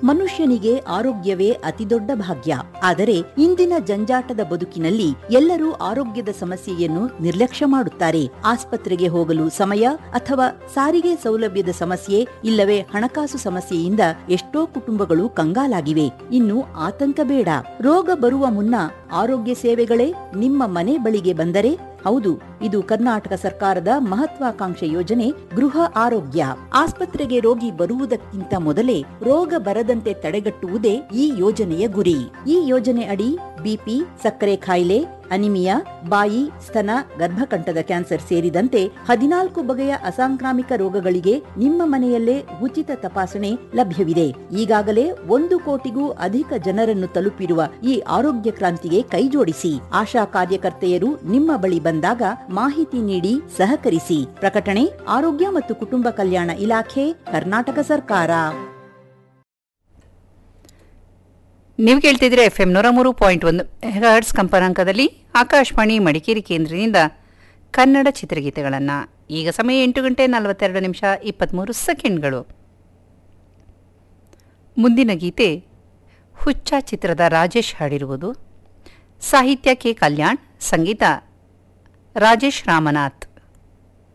ಮನುಷ್ಯನಿಗೆ ಆರೋಗ್ಯವೇ ಅತಿದೊಡ್ಡ ಭಾಗ್ಯ ಆದರೆ ಇಂದಿನ ಜಂಜಾಟದ ಬದುಕಿನಲ್ಲಿ ಎಲ್ಲರೂ ಆರೋಗ್ಯದ ಸಮಸ್ಯೆಯನ್ನು ನಿರ್ಲಕ್ಷ್ಯ ಮಾಡುತ್ತಾರೆ ಆಸ್ಪತ್ರೆಗೆ ಹೋಗಲು ಸಮಯ ಅಥವಾ ಸಾರಿಗೆ ಸೌಲಭ್ಯದ ಸಮಸ್ಯೆ ಇಲ್ಲವೇ ಹಣಕಾಸು ಸಮಸ್ಯೆಯಿಂದ ಎಷ್ಟೋ ಕುಟುಂಬಗಳು ಕಂಗಾಲಾಗಿವೆ ಇನ್ನು ಆತಂಕ ಬೇಡ ರೋಗ ಬರುವ ಮುನ್ನ ಆರೋಗ್ಯ ಸೇವೆಗಳೇ ನಿಮ್ಮ ಮನೆ ಬಳಿಗೆ ಬಂದರೆ ಹೌದು ಇದು ಕರ್ನಾಟಕ ಸರ್ಕಾರದ ಮಹತ್ವಾಕಾಂಕ್ಷೆ ಯೋಜನೆ ಗೃಹ ಆರೋಗ್ಯ ಆಸ್ಪತ್ರೆಗೆ ರೋಗಿ ಬರುವುದಕ್ಕಿಂತ ಮೊದಲೇ ರೋಗ ಬರದಂತೆ ತಡೆಗಟ್ಟುವುದೇ ಈ ಯೋಜನೆಯ ಗುರಿ ಈ ಯೋಜನೆ ಅಡಿ ಬಿಪಿ ಸಕ್ಕರೆ ಕಾಯಿಲೆ ಅನಿಮಿಯಾ ಬಾಯಿ ಸ್ತನ ಗರ್ಭಕಂಠದ ಕ್ಯಾನ್ಸರ್ ಸೇರಿದಂತೆ ಹದಿನಾಲ್ಕು ಬಗೆಯ ಅಸಾಂಕ್ರಾಮಿಕ ರೋಗಗಳಿಗೆ ನಿಮ್ಮ ಮನೆಯಲ್ಲೇ ಉಚಿತ ತಪಾಸಣೆ ಲಭ್ಯವಿದೆ ಈಗಾಗಲೇ ಒಂದು ಕೋಟಿಗೂ ಅಧಿಕ ಜನರನ್ನು ತಲುಪಿರುವ ಈ ಆರೋಗ್ಯ ಕ್ರಾಂತಿಗೆ ಕೈಜೋಡಿಸಿ ಆಶಾ ಕಾರ್ಯಕರ್ತೆಯರು ನಿಮ್ಮ ಬಳಿ ಬಂದಾಗ ಮಾಹಿತಿ ನೀಡಿ ಸಹಕರಿಸಿ ಪ್ರಕಟಣೆ ಆರೋಗ್ಯ ಮತ್ತು ಕುಟುಂಬ ಕಲ್ಯಾಣ ಇಲಾಖೆ ಕರ್ನಾಟಕ ಸರ್ಕಾರ ನೀವು ಕೇಳ್ತಿದ್ರೆ ಎಫ್ ಎಂ ನೂರ ಮೂರು ಪಾಯಿಂಟ್ ಒಂದು ಹರ್ಟ್ಸ್ ಕಂಪನಾಂಕದಲ್ಲಿ ಆಕಾಶವಾಣಿ ಮಡಿಕೇರಿ ಕೇಂದ್ರದಿಂದ ಕನ್ನಡ ಚಿತ್ರಗೀತೆಗಳನ್ನು ಈಗ ಸಮಯ ಎಂಟು ಗಂಟೆ ನಲವತ್ತೆರಡು ನಿಮಿಷ ಇಪ್ಪತ್ತ್ಮೂರು ಸೆಕೆಂಡ್ಗಳು ಮುಂದಿನ ಗೀತೆ ಹುಚ್ಚ ಚಿತ್ರದ ರಾಜೇಶ್ ಹಾಡಿರುವುದು ಸಾಹಿತ್ಯ ಕೆ ಕಲ್ಯಾಣ್ ಸಂಗೀತ ರಾಜೇಶ್ ರಾಮನಾಥ್